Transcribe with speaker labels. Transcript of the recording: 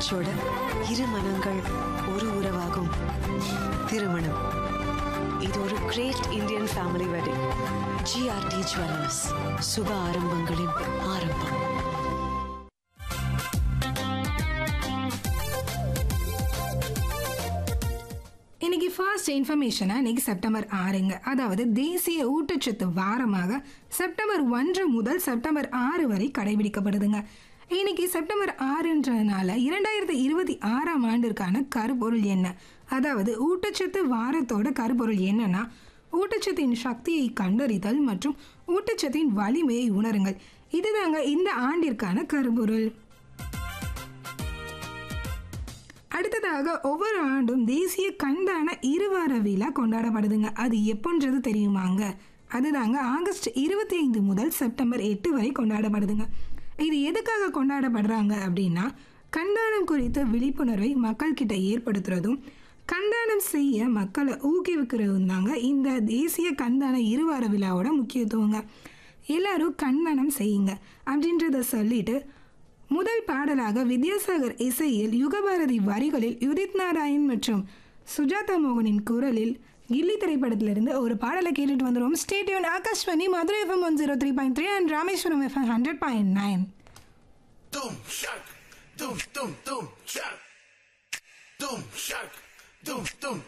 Speaker 1: பேச்சோட இரு மனங்கள் ஒரு உறவாகும் திருமணம் இது ஒரு great Indian family wedding GRT jewellers சுப ஆரம்பங்களின் ஆரம்பம்
Speaker 2: இன்னைக்கு ஃபர்ஸ்ட் இன்ஃபர்மேஷனாக இன்னைக்கு செப்டம்பர் ஆறுங்க அதாவது தேசிய ஊட்டச்சத்து வாரமாக செப்டம்பர் ஒன்று முதல் செப்டம்பர் ஆறு வரை கடைபிடிக்கப்படுதுங்க இன்னைக்கு செப்டம்பர் ஆறுன்றதுனால இரண்டாயிரத்தி இருபத்தி ஆறாம் ஆண்டிற்கான கருப்பொருள் என்ன அதாவது ஊட்டச்சத்து வாரத்தோட கருப்பொருள் என்னன்னா ஊட்டச்சத்தின் சக்தியை கண்டறிதல் மற்றும் ஊட்டச்சத்தின் வலிமையை உணருங்கள் இதுதாங்க இந்த ஆண்டிற்கான கருப்பொருள் அடுத்ததாக ஒவ்வொரு ஆண்டும் தேசிய கண்தான இருவார விழா கொண்டாடப்படுதுங்க அது எப்போன்றது தெரியுமாங்க அதுதாங்க ஆகஸ்ட் இருபத்தி ஐந்து முதல் செப்டம்பர் எட்டு வரை கொண்டாடப்படுதுங்க இது எதுக்காக கொண்டாடப்படுறாங்க அப்படின்னா கண்தானம் குறித்த விழிப்புணர்வை மக்கள்கிட்ட ஏற்படுத்துறதும் கண்தானம் செய்ய மக்களை ஊக்குவிக்கிறதும் தாங்க இந்த தேசிய கண்தான இருவார விழாவோட முக்கியத்துவங்க எல்லாரும் கண்தானம் செய்யுங்க அப்படின்றத சொல்லிட்டு முதல் பாடலாக வித்யாசாகர் இசையில் யுகபாரதி வரிகளில் யுதித் நாராயண் மற்றும் சுஜாதா மோகனின் குரலில் கில்லி திரைப்படத்திலிருந்து ஒரு பாடலை கேட்டுட்டு வந்துடும் ஸ்டேடியோன் Akashvani Madurai FM one zero three point three and Rameswaram FM hundred point nine
Speaker 3: Doom shock, doom doom doom shock, doom shock, doom doom